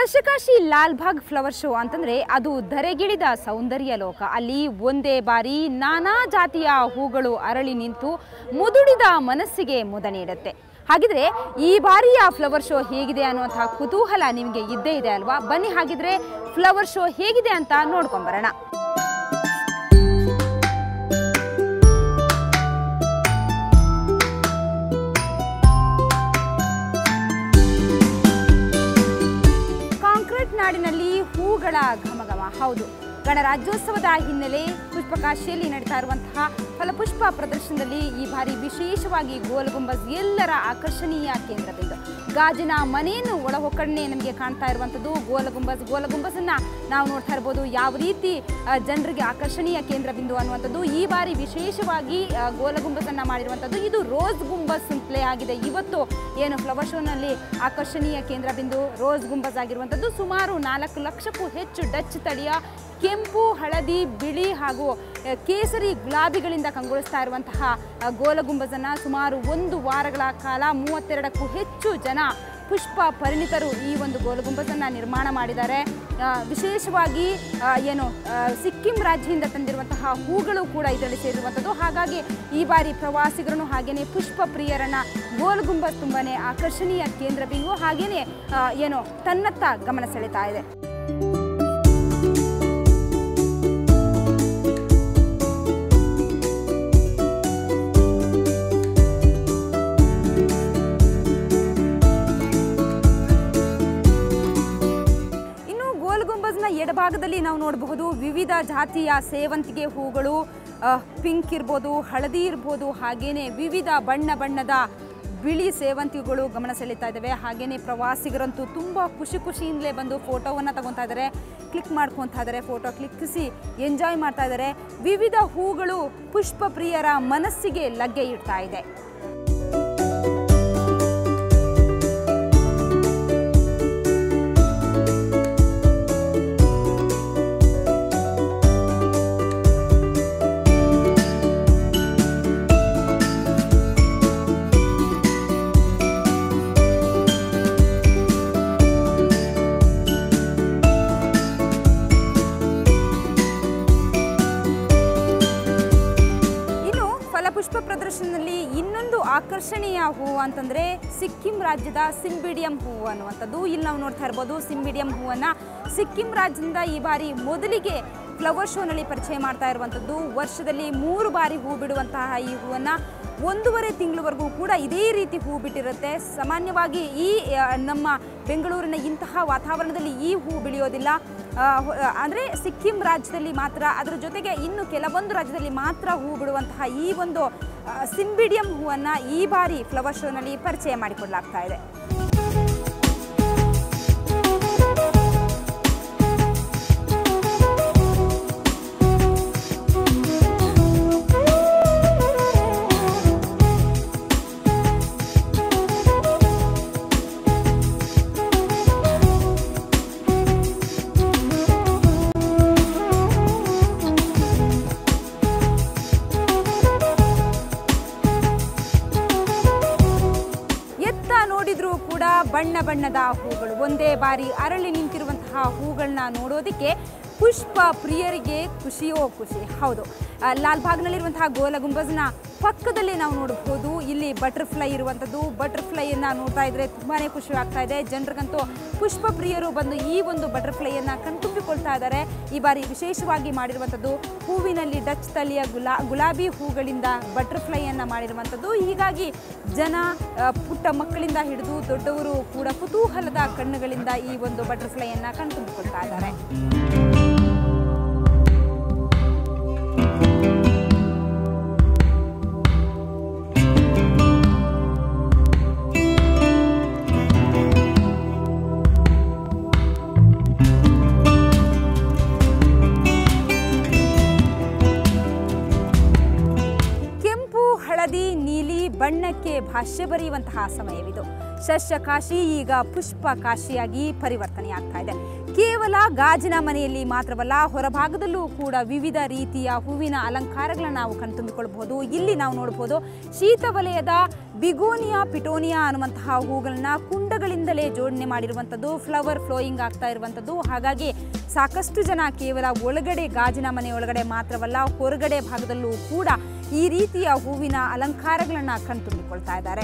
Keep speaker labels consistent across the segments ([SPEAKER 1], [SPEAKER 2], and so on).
[SPEAKER 1] ಶಶಕಾಶಿ Lalbagh flower show ಅಂತಂದ್ರೆ ಅದು ಧರೆಗಿಳಿದ ಸೌಂದರ್ಯ ಲೋಕ ಅಲ್ಲಿ ಒಂದೇ ಬಾರಿ ನಾನಾ ಜಾತಿಯ ಹೂಗಳು ಅರಳಿ ನಿಂತು ಮುದುಡಿದ ಮನಸ್ಸಿಗೆ ಮುದ ನೀಡುತ್ತೆ ಹಾಗಿದ್ರೆ ಈ ಬಾರಿಯ ಫ್ಲವರ್ ಶೋ ಹೇಗಿದೆ ಅನ್ನುವಂತಹ ಕುತೂಹಲ ನಿಮಗೆ ಇದ್ದೇ ಇದೆ ಅಲ್ವಾ ಬನ್ನಿ ಹಾಗಿದ್ರೆ ಫ್ಲವರ್ ಶೋ ಹೇಗಿದೆ ಅಂತ ನೋಡ್ಕೊಂಬರೋಣ ಕಾಂಕ್ರೀಟ್ ನಾಡಿನಲ್ಲಿ ಹೂಗಳ ಘಮಘಮ ಹೌದು ಗಣರಾಜ್ಯೋತ್ಸವದ ಹಿನ್ನೆಲೆ ಪುಷ್ಪಕಾಶಿಯಲ್ಲಿ ನಡೀತಾ ಇರುವಂತಹ ಫಲಪುಷ್ಪ ಪ್ರದರ್ಶನದಲ್ಲಿ ಈ ಬಾರಿ ವಿಶೇಷವಾಗಿ ಗೋಲ್ ಗುಂಬಜ್ ಎಲ್ಲರ ಆಕರ್ಷಣೀಯ ಕೇಂದ್ರಬಿಂದು ಗಾಜಿನ ಮನೆಯನ್ನು ಒಳಹೊಕ್ಕಡನೆ ನಮಗೆ ಕಾಣ್ತಾ ಇರುವಂಥದ್ದು ಗೋಲ ಗುಂಬಜ್ ಗೋಲ ಗುಂಬಜನ್ನು ನಾವು ನೋಡ್ತಾ ಇರ್ಬೋದು ಯಾವ ರೀತಿ ಆ, ಜನರಿಗೆ ಆಕರ್ಷಣೀಯ ಕೇಂದ್ರ ಬಿಂದು ಅನ್ನುವಂಥದ್ದು ಈ ಬಾರಿ ವಿಶೇಷವಾಗಿ ಆ, ಗೋಲ ಗುಂಬಜನ್ನು ಮಾಡಿರುವಂಥದ್ದು ಇದು ರೋಸ್ ಗುಂಬಸ್ ಅಂತಲೇ ಆಗಿದೆ ಇವತ್ತು ಏನು ಫ್ಲವರ್ ಶೋನಲ್ಲಿ ಆಕರ್ಷಣೀಯ ಕೇಂದ್ರ ಬಿಂದು ರೋಸ್ ಗುಂಬಜ್ ಆಗಿರುವಂಥದ್ದು ಸುಮಾರು ನಾಲ್ಕು ಲಕ್ಷಕ್ಕೂ ಹೆಚ್ಚು ಡಚ್ ತಳಿಯ ಕೆಂಪು ಹಳದಿ ಬಿಳಿ ಹಾಗೂ ಆ, ಕೇಸರಿ ಗುಲಾಬಿಗಳಿಂದ ಕಂಗೊಳಿಸ್ತಾ ಇರುವಂತಹ ಆ, ಗೋಲ ಗುಂಬಜನ್ನು ಸುಮಾರು ಒಂದು ವಾರಗಳ ಕಾಲ ಮೂವತ್ತೆರಡಕ್ಕೂ ಹೆಚ್ಚು ಜನ ಪುಷ್ಪ ಪರಿಣಿತರು ಈ ಒಂದು ಗೋಲ ಗುಂಬಜನ್ನು ನಿರ್ಮಾಣ ಮಾಡಿದ್ದಾರೆ ಆ, ವಿಶೇಷವಾಗಿ ಆ, ಏನು ಆ, ಸಿಕ್ಕಿಂ ರಾಜ್ಯದಿಂದ ತಂದಿರುವಂತಹ ಹೂಗಳು ಕೂಡ ಇದರಲ್ಲಿ ಸೇರಿರುವಂಥದ್ದು ಹಾಗಾಗಿ ಈ ಬಾರಿ ಪ್ರವಾಸಿಗರನ್ನು ಹಾಗೆಯೇ ಪುಷ್ಪ ಪ್ರಿಯರನ್ನ ಗೋಲ್ ಗುಂಬಜ್ ತುಂಬಾನೇ ಆಕರ್ಷಣೀಯ ಕೇಂದ್ರ ಬಿಂದು ಹಾಗೆಯೇ ಆ, ಏನು ತನ್ನತ್ತ ಗಮನ ಸೆಳೆತಾ ಇದೆ ಇನ್ನು ಗೋಲ್ ಗುಂಬಜ್ನ ಎಡಭಾಗದಲ್ಲಿ ನಾವು ನೋಡಬಹುದು ವಿವಿಧ ಜಾತಿಯ ಸೇವಂತಿಗೆ ಹೂಗಳು ಆ, ಪಿಂಕ್ ಇರ್ಬೋದು ಹಳದಿ ಇರ್ಬೋದು ಹಾಗೇನೆ ವಿವಿಧ ಬಣ್ಣ ಬಣ್ಣದ ಬಿಳಿ ಸೇವಂತಿಗೆಗಳು ಗಮನ ಸೆಳೀತಾ ಇದ್ದಾವೆ ಹಾಗೇನೆ ಪ್ರವಾಸಿಗರಂತೂ ತುಂಬ ಖುಷಿ ಖುಷಿಯಿಂದಲೇ ಬಂದು ಫೋಟೋವನ್ನು ತಗೊತಾ ಇದ್ದಾರೆ ಕ್ಲಿಕ್ ಮಾಡ್ಕೊತಾ ಇದ್ದಾರೆ ಫೋಟೋ ಕ್ಲಿಕ್ಕಿಸಿ ಎಂಜಾಯ್ ಮಾಡ್ತಾ ಇದ್ದಾರೆ ವಿವಿಧ ಹೂಗಳು ಪುಷ್ಪ ಪ್ರಿಯರ ಮನಸ್ಸಿಗೆ ಲಗ್ಗೆ ಇಡ್ತಾ ಇದೆ ಇನ್ನು ಫಲಪುಷ್ಪ ಪ್ರದರ್ಶನದಲ್ಲಿ ಇನ್ನೊಂದು ಆಕರ್ಷಣೀಯ ಹೂವು ಅಂತಂದ್ರೆ ಸಿಕ್ಕಿಂ ರಾಜ್ಯದ ಸಿಂಬಿಡಿಯಂ ಹೂವು ಅನ್ನುವಂಥದ್ದು ಇಲ್ಲಿ ನಾವು ನೋಡ್ತಾ ಇರ್ಬೋದು ಸಿಂಬಿಡಿಯಂ ಹೂವನ್ನ ಸಿಕ್ಕಿಂ ರಾಜ್ಯದಿಂದ ಈ ಬಾರಿ ಮೊದಲಿಗೆ ಫ್ಲವರ್ ಶೋನಲ್ಲಿ ಪರಿಚಯ ಮಾಡ್ತಾ ಇರುವಂಥದ್ದು ವರ್ಷದಲ್ಲಿ ಮೂರು ಬಾರಿ ಹೂ ಬಿಡುವಂತಹ ಈ ಹೂವನ್ನು ಒಂದೂವರೆ ತಿಂಗಳವರೆಗೂ ಕೂಡ ಇದೇ ರೀತಿ ಹೂ ಬಿಟ್ಟಿರುತ್ತೆ ಸಾಮಾನ್ಯವಾಗಿ ಈ ಆ, ನಮ್ಮ ಬೆಂಗಳೂರಿನ ಇಂತಹ ವಾತಾವರಣದಲ್ಲಿ ಈ ಹೂ ಬೆಳೆಯೋದಿಲ್ಲ ಆ, ಹೊ- ಅಂದರೆ ಸಿಕ್ಕಿಂ ರಾಜ್ಯದಲ್ಲಿ ಮಾತ್ರ ಅದರ ಜೊತೆಗೆ ಇನ್ನು ಕೆಲವೊಂದು ರಾಜ್ಯದಲ್ಲಿ ಮಾತ್ರ ಹೂ ಬಿಡುವಂತಹ ಈ ಒಂದು ಆ, ಸಿಂಬಿಡಿಯಂ ಹೂವನ್ನು ಈ ಬಾರಿ ಫ್ಲವರ್ ಶೋನಲ್ಲಿ ಪರಿಚಯ ಮಾಡಿಕೊಡಲಾಗ್ತಾ ಇದೆ ಎತ್ತ ನೋಡಿದ್ರೂ ಕೂಡ ಬಣ್ಣ ಬಣ್ಣದ ಹೂಗಳು ಒಂದೇ ಬಾರಿ ಅರಳಿ ನಿಂತಿರುವಂತಹ ಹೂಗಳನ್ನ ನೋಡೋದಕ್ಕೆ ಪುಷ್ಪ ಪ್ರಿಯರಿಗೆ ಖುಷಿಯೋ ಖುಷಿ ಹೌದು ಆ, ಲಾಲ್ಬಾಗ್ನಲ್ಲಿರುವಂತಹ ಗೋಲ ಗುಂಬಜ್ನ ಪಕ್ಕದಲ್ಲಿ ನಾವು ನೋಡಬಹುದು ಇಲ್ಲಿ ಬಟರ್ಫ್ಲೈ ಇರುವಂಥದ್ದು ಬಟರ್ಫ್ಲೈಯನ್ನು ನೋಡ್ತಾ ಇದ್ರೆ ತುಂಬಾ ಖುಷಿ ಆಗ್ತಾ ಇದೆ ಜನರಿಗಂತೂ ಪುಷ್ಪ ಪ್ರಿಯರು ಬಂದು ಈ ಒಂದು ಬಟರ್ಫ್ಲೈಯನ್ನು ಕಣ್ತುಂಬಿಕೊಳ್ತಾ ಇದ್ದಾರೆ ಈ ಬಾರಿ ವಿಶೇಷವಾಗಿ ಮಾಡಿರುವಂಥದ್ದು ಹೂವಿನಲ್ಲಿ ಡಚ್ ತಳಿಯ ಗುಲಾ ಗುಲಾಬಿ ಹೂಗಳಿಂದ ಬಟರ್ಫ್ಲೈಯನ್ನು ಮಾಡಿರುವಂಥದ್ದು ಹೀಗಾಗಿ ಜನ ಆ, ಪುಟ್ಟ ಮಕ್ಕಳಿಂದ ಹಿಡಿದು ದೊಡ್ಡವರು ಕೂಡ ಕುತೂಹಲದ ಕಣ್ಣುಗಳಿಂದ ಈ ಒಂದು ಬಟರ್ಫ್ಲೈಯನ್ನು ಕಣ್ತುಂಬಿಕೊಳ್ತಾ ಇದ್ದಾರೆ ಕೆಂಪು ಹಳದಿ ನೀಲಿ ಬಣ್ಣಕ್ಕೆ ಭಾಷ್ಯ ಬರೆಯುವಂತಹ ಸಮಯವಿದು ಸಸ್ಯ ಕಾಶಿ ಈಗ ಪುಷ್ಪ ಕಾಶಿಯಾಗಿ ಪರಿವರ್ತನೆಯಾಗ್ತಾ ಇದೆ ಕೇವಲ ಗಾಜಿನ ಮನೆಯಲ್ಲಿ ಮಾತ್ರವಲ್ಲ ಹೊರಭಾಗದಲ್ಲೂ ಕೂಡ ವಿವಿಧ ರೀತಿಯ ಹೂವಿನ ಅಲಂಕಾರಗಳನ್ನ ನಾವು ಕಣ್ತುಂಬಿಕೊಳ್ಬಹುದು ಇಲ್ಲಿ ನಾವು ನೋಡಬಹುದು ಶೀತ ವಲಯದ ಬಿಗೋನಿಯಾ ಪಿಟೋನಿಯಾ ಅನ್ನುವಂತಹ ಹೂಗಳನ್ನ ಕುಂಡಗಳಿಂದಲೇ ಜೋಡಣೆ ಮಾಡಿರುವಂಥದ್ದು ಫ್ಲವರ್ ಫ್ಲೋಯಿಂಗ್ ಆಗ್ತಾ ಇರುವಂಥದ್ದು ಹಾಗಾಗಿ ಸಾಕಷ್ಟು ಜನ ಕೇವಲ ಒಳಗಡೆ ಗಾಜಿನ ಮನೆ ಒಳಗಡೆ ಮಾತ್ರವಲ್ಲ ಹೊರಗಡೆ ಭಾಗದಲ್ಲೂ ಕೂಡ ಈ ರೀತಿಯ ಹೂವಿನ ಅಲಂಕಾರಗಳನ್ನ ಕಣ್ತುಂಬಿಕೊಳ್ತಾ ಇದ್ದಾರೆ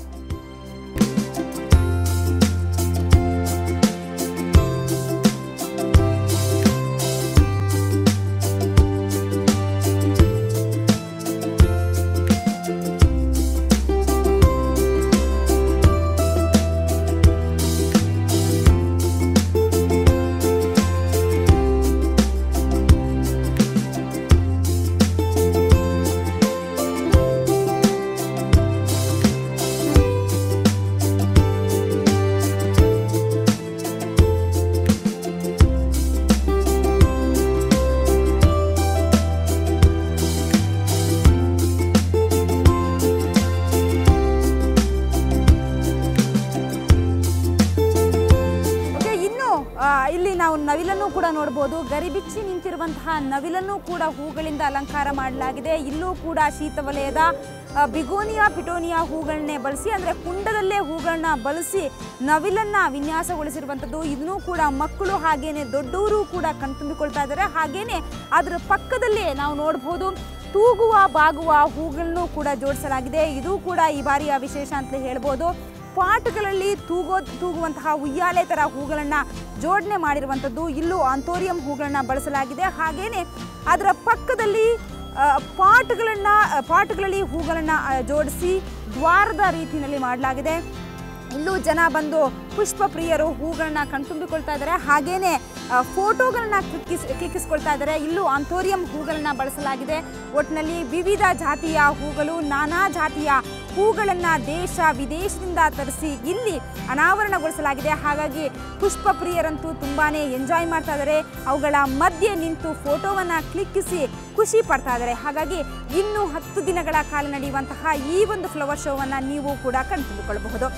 [SPEAKER 1] ಓಕೆ ಇನ್ನು ಆ, ಇಲ್ಲಿ ನಾವು ನವಿಲನ್ನು ಕೂಡ ನೋಡ್ಬೋದು ಗರಿಬಿಚ್ಚಿ ನಿಂತಿರುವಂತಹ ನವಿಲನ್ನು ಕೂಡ ಹೂಗಳಿಂದ ಅಲಂಕಾರ ಮಾಡಲಾಗಿದೆ ಇಲ್ಲೂ ಕೂಡ ಶೀತ ವಲಯದ ಆ, ಬಿಗೋನಿಯಾ ಪಿಟೋನಿಯಾ ಹೂಗಳನ್ನೇ ಬಳಸಿ ಅಂದರೆ ಕುಂಡದಲ್ಲೇ ಹೂಗಳನ್ನ ಬಳಸಿ ನವಿಲನ್ನ ವಿನ್ಯಾಸಗೊಳಿಸಿರುವಂಥದ್ದು ಇದನ್ನು ಕೂಡ ಮಕ್ಕಳು ಹಾಗೇನೆ ದೊಡ್ಡವರು ಕೂಡ ಕಣ್ತುಂಬಿಕೊಳ್ತಾ ಇದ್ದಾರೆ ಹಾಗೇನೆ ಅದರ ಪಕ್ಕದಲ್ಲೇ ನಾವು ನೋಡ್ಬೋದು ತೂಗುವ ಬಾಗುವ ಹೂಗಳನ್ನು ಕೂಡ ಜೋಡಿಸಲಾಗಿದೆ ಇದು ಕೂಡ ಈ ಬಾರಿಯ ವಿಶೇಷ ಅಂತ ಹೇಳ್ಬೋದು ಪಾಟ್ಗಳಲ್ಲಿ ತೂಗೋ ತೂಗುವಂತಹ ಉಯ್ಯಾಲೆ ಥರ ಹೂಗಳನ್ನು ಜೋಡಣೆ ಮಾಡಿರುವಂಥದ್ದು ಇಲ್ಲೂ ಆಂಥೋರಿಯಂ ಹೂಗಳನ್ನ ಬಳಸಲಾಗಿದೆ ಹಾಗೇನೆ ಅದರ ಪಕ್ಕದಲ್ಲಿ ಪಾಟ್ಗಳನ್ನು ಪಾಟ್ಗಳಲ್ಲಿ ಹೂಗಳನ್ನು ಜೋಡಿಸಿ ದ್ವಾರದ ರೀತಿಯಲ್ಲಿ ಮಾಡಲಾಗಿದೆ ಇಲ್ಲೂ ಜನ ಬಂದು ಪುಷ್ಪ ಪ್ರಿಯರು ಹೂಗಳನ್ನ ಕಣ್ತುಂಬಿಕೊಳ್ತಾ ಇದ್ದಾರೆ ಹಾಗೇನೆ ಆ, ಫೋಟೋಗಳನ್ನ ಕ್ಲಿಕ್ಕಿಸ್ ಕ್ಲಿಕ್ಕಿಸ್ಕೊಳ್ತಾ ಇದ್ದಾರೆ ಇಲ್ಲೂ ಆಂಥೋರಿಯಂ ಹೂಗಳನ್ನ ಬಳಸಲಾಗಿದೆ ಒಟ್ಟಿನಲ್ಲಿ ವಿವಿಧ ಜಾತಿಯ ಹೂಗಳು ನಾನಾ ಜಾತಿಯ ಹೂಗಳನ್ನು ದೇಶ ವಿದೇಶದಿಂದ ತರಿಸಿ ಇಲ್ಲಿ ಅನಾವರಣಗೊಳಿಸಲಾಗಿದೆ ಹಾಗಾಗಿ ಪುಷ್ಪ ಪ್ರಿಯರಂತೂ ತುಂಬಾ ಎಂಜಾಯ್ ಮಾಡ್ತಾ ಇದ್ದಾರೆ ಅವುಗಳ ಮಧ್ಯೆ ನಿಂತು ಫೋಟೋವನ್ನು ಕ್ಲಿಕ್ಕಿಸಿ ಖುಷಿ ಪಡ್ತಾ ಇದ್ದಾರೆ ಹಾಗಾಗಿ ಇನ್ನು ಹತ್ತು ದಿನಗಳ ಕಾಲ ನಡೆಯುವಂತಹ ಈ ಒಂದು ಫ್ಲವರ್ ಶೋವನ್ನು ನೀವು ಕೂಡ ಕಣ್ತುಂಬಿಕೊಳ್ಳಬಹುದು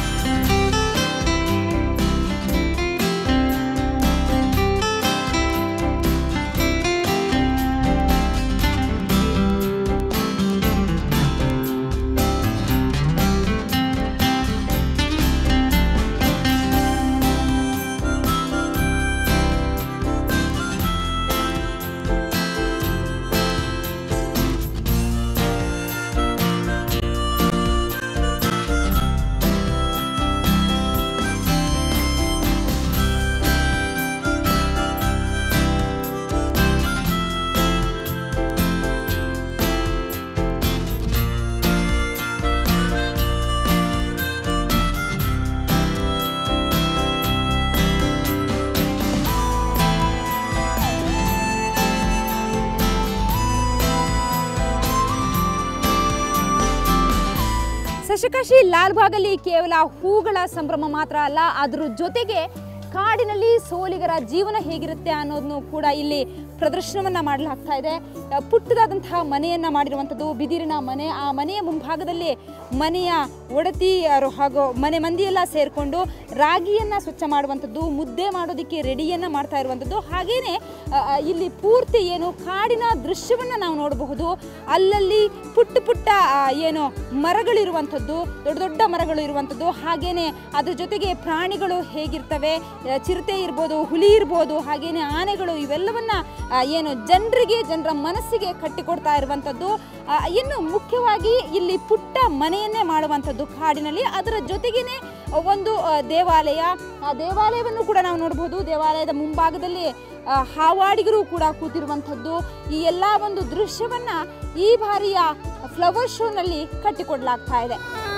[SPEAKER 1] ಶಶಕಾಶಿ ಲಾಲ್ಬಾಗಲ್ಲಿ ಕೇವಲ ಹೂಗಳ ಸಂಭ್ರಮ ಮಾತ್ರ ಅಲ್ಲ ಅದ್ರ ಜೊತೆಗೆ ಕಾಡಿನಲ್ಲಿ ಸೋಲಿಗರ ಜೀವನ ಹೇಗಿರುತ್ತೆ ಅನ್ನೋದನ್ನು ಕೂಡ ಇಲ್ಲಿ ಪ್ರದರ್ಶನವನ್ನ ಮಾಡಲಾಗ್ತಾ ಇದೆ ಆ, ಪುಟ್ಟದಾದಂತಹ ಮನೆಯನ್ನ ಮಾಡಿರುವಂಥದ್ದು ಬಿದಿರಿನ ಮನೆ ಆ ಮನೆಯ ಮುಂಭಾಗದಲ್ಲಿ ಮನೆಯ ಒಡತಿಯರು ಹಾಗೂ ಮನೆ ಮಂದಿಯೆಲ್ಲ ಸೇರಿಕೊಂಡು ರಾಗಿಯನ್ನ ಸ್ವಚ್ಛ ಮಾಡುವಂಥದ್ದು ಮುದ್ದೆ ಮಾಡೋದಕ್ಕೆ ರೆಡಿಯನ್ನ ಮಾಡ್ತಾ ಇರುವಂಥದ್ದು ಹಾಗೇನೆ ಆ, ಆ, ಇಲ್ಲಿ ಪೂರ್ತಿ ಏನು ಕಾಡಿನ ದೃಶ್ಯವನ್ನ ನಾವು ನೋಡಬಹುದು ಅಲ್ಲಲ್ಲಿ ಪುಟ್ಟ ಪುಟ್ಟ ಆ, ಏನು ಮರಗಳಿರುವಂಥದ್ದು ದೊಡ್ಡ ದೊಡ್ಡ ಮರಗಳು ಇರುವಂಥದ್ದು ಹಾಗೇನೆ ಅದ್ರ ಜೊತೆಗೆ ಪ್ರಾಣಿಗಳು ಹೇಗಿರ್ತವೆ ಆ, ಚಿರತೆ ಇರ್ಬೋದು ಹುಲಿ ಇರ್ಬೋದು ಹಾಗೇನೆ ಆನೆಗಳು ಇವೆಲ್ಲವನ್ನ ಆ, ಏನು ಜನರಿಗೆ ಜನರ ಮನಸ್ಸಿಗೆ ಕಟ್ಟಿಕೊಡ್ತಾ ಇರುವಂಥದ್ದು ಆ, ಇನ್ನು ಮುಖ್ಯವಾಗಿ ಇಲ್ಲಿ ಪುಟ್ಟ ಮನೆಯನ್ನೇ ಮಾಡುವಂಥದ್ದು ಕಾಡಿನಲ್ಲಿ ಅದರ ಜೊತೆಗೇನೆ ಒಂದು ಆ, ದೇವಾಲಯ ಆ ದೇವಾಲಯವನ್ನು ಕೂಡ ನಾವು ನೋಡಬಹುದು ದೇವಾಲಯದ ಮುಂಭಾಗದಲ್ಲಿ ಆ, ಹಾವಾಡಿಗರು ಕೂಡ ಕೂತಿರುವಂಥದ್ದು ಈ ಎಲ್ಲ ಒಂದು ದೃಶ್ಯವನ್ನ ಈ ಬಾರಿಯ ಫ್ಲವರ್ ಶೋನಲ್ಲಿ ಕಟ್ಟಿಕೊಡ್ಲಾಗ್ತಾ ಇದೆ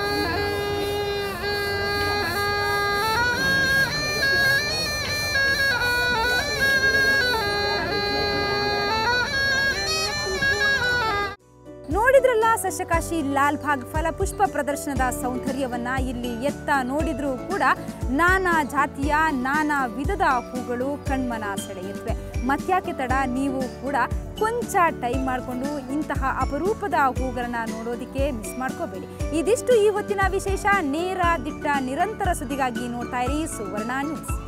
[SPEAKER 1] ನೋಡಿದ್ರಲ್ಲ ಸಸ್ಯಕಾಶಿ ಲಾಲ್ ಬಾಗ್ ಫಲಪುಷ್ಪ ಪ್ರದರ್ಶನದ ಸೌಂದರ್ಯವನ್ನ ಇಲ್ಲಿ ಎತ್ತ ನೋಡಿದ್ರೂ ಕೂಡ ನಾನಾ ಜಾತಿಯ ನಾನಾ ವಿಧದ ಹೂಗಳು ಕಣ್ಮನ ಸೆಳೆಯುತ್ತವೆ ಮತ್ಯಾಕೆ ತಡ ನೀವು ಕೂಡ ಕೊಂಚ ಟೈಮ್ ಮಾಡಿಕೊಂಡು ಇಂತಹ ಅಪರೂಪದ ಹೂಗಳನ್ನ ನೋಡೋದಕ್ಕೆ ಮಿಸ್ ಮಾಡ್ಕೋಬೇಡಿ ಇದಿಷ್ಟು ಈ ಹೊತ್ತಿನ ವಿಶೇಷ ನೇರ ದಿಟ್ಟ ನಿರಂತರ ಸುದ್ದಿಗಾಗಿ ನೋಡ್ತಾ ಇರಿ ಸುವರ್ಣ ನ್ಯೂಸ್